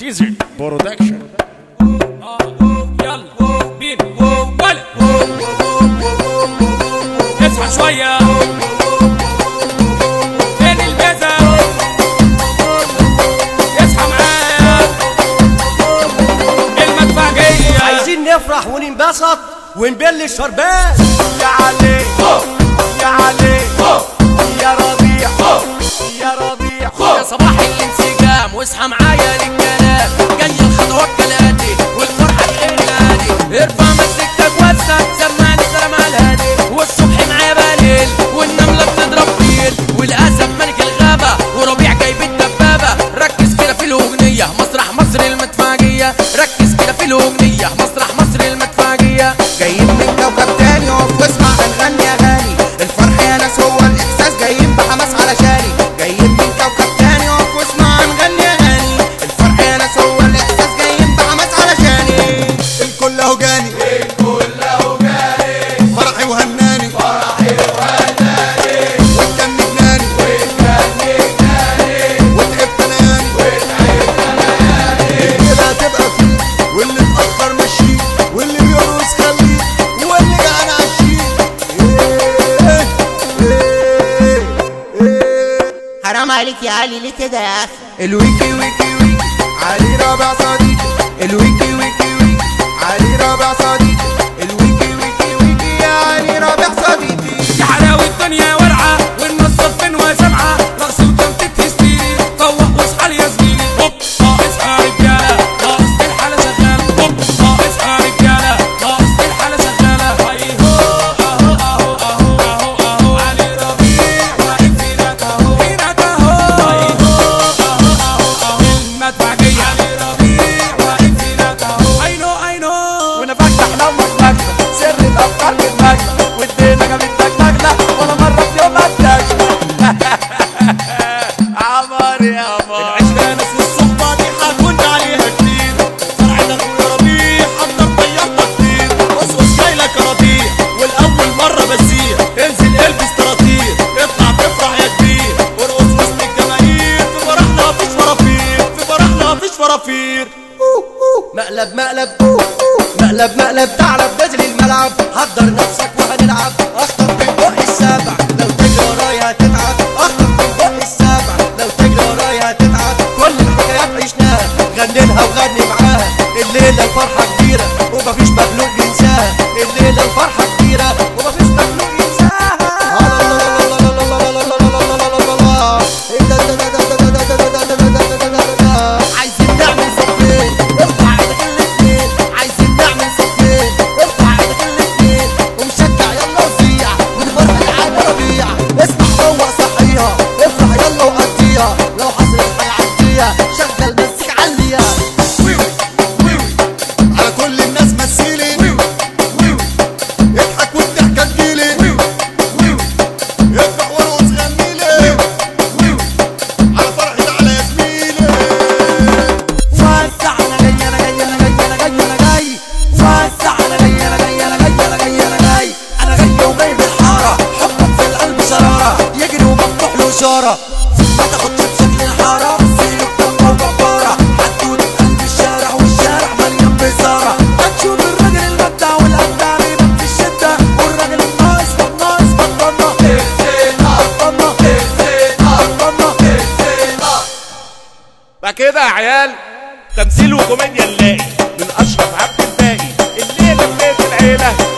ديزل برودكشن يلا بينا ولا اصحى شوية فين البيزا اصحى معايا المدفعية عايزين نفرح وننبسط ونبل الشربات يا علي يا علي يا ربيع يا ربيع يا صباح الانسجام واصحى معايا للكلام جاي الخطوات كالاتي والفرحه غير العادي ارفع مسكتك وسع سمعني كلام على الهادي والصبح معايا بليل والنمله بتضرب فيل والاسد ملك الغابه وربيع جايب الدبابه ركز كده في الاغنيه مسرح مصر المدفعيه ركز كده في الاغنيه مسرح مصر المدفعيه جايين من كوكب تاني اقف واسمع هنغني اغاني الفرح يا ناس هو الاحساس جايين بحماس علشاني جايين من كوكب تاني اقف واسمع هنغني اغاني الفرح يا ناس هو الاحساس جايين بحماس علشاني الكل اهو جاني الكل اهو جاني فرحي وهناني فرحي وهناني وكان جناني وكان جناني وتعبت اناني وتعبت اناني كده هتبقى فيه واللي اتأخر مشيه واللي بيرقص خليه واللي جعان عشيه إيه إيه إيه حرام عليك يا علي ليه كده يا اخي الويكي ويكي ويكي علي رابع صديقي الويكي ويكي ويكي علي رابع صديقي الويكي ويكي ويكي يا علي رابع صديقي يا حلاوة الدنيا ورعة والنص فين وسمعة رقص وتنطيط هستيري فوق واصحى يا زميلي هوب اه اصحى رجالة ناقص الحالة شغالة هوب اه اصحى رجالة ناقص الحالة شغالة هاي هو اهو اهو اهو اهو اهو علي ربيع واقف هناك اهو هناك اهو هاي هو اهو اهو اهو المدفعية علي ربيع واقف هناك اهو اي نو اي نو وانا بفتح لو مكتبنا سر الافكار بالمجنة والدنيا جابتك نجلة ولا مرة في يوم عمر يا عمر العشرة ناس والصحبة دي هتكون عليها كتير فرعتك ويا ربيع حضر طيارتك كتير وسوس جايلك يا ربيع والأول مرة بسير انزل البس طراطير اطلع تفرح يا كبير وارقص وسط الجماهير في فرحنا مفيش فرافير في فرحنا مفيش فرافير مقلب مقلب مقلب مقلب تعرف نازل الملعب حضر نفسك وهنلعب اخطر من بق السبع لو تجري ورايا هتتعب اخطر من بق السبع لو تجري ورايا هتتعب كل الحكايات عشناها غنينها وغني معاها الليله الفرحه كبيره ومفيش مخلوق ينساها الليله الفرحه كبيره ومفيش مخلوق ينساها عايزين نعمل صفين ارفع ايدك الاتنين عايزين نعمل صفين ارفع ايدك الاتنين ومشجع يلا وزيع ونفرح على ربيع اسمع فوق صحيها افرح يلا وقضيها لو حصلت هيعديها شغل مزيك عليها على كل الناس مثيلي اضحك والضحكة تجيلي افرح وارقص غنيلي على فرحي تعالى يا زميلي وسع انا جاي انا جاي انا جاي انا جاي انا جاي وسع انا جاي انا جاي انا جاي انا جاي انا جاي انا جاي وجاي بالحاره حبك في القلب شراره يجري ومفتوح له اشاره ما تاخدش بشكل الحاره سيلك طاقه وجباره حدود قلب الشارع والشارع مليان بزاره هتشوف الراجل المبدع والابدع بيبان في الشده والراجل الناقص والناقص بطلنا بطلنا بطلنا بقى كده يا عيال تمثيل وكوميديا نلاقي من اشرف عبد الباقي الليله في بيت العيله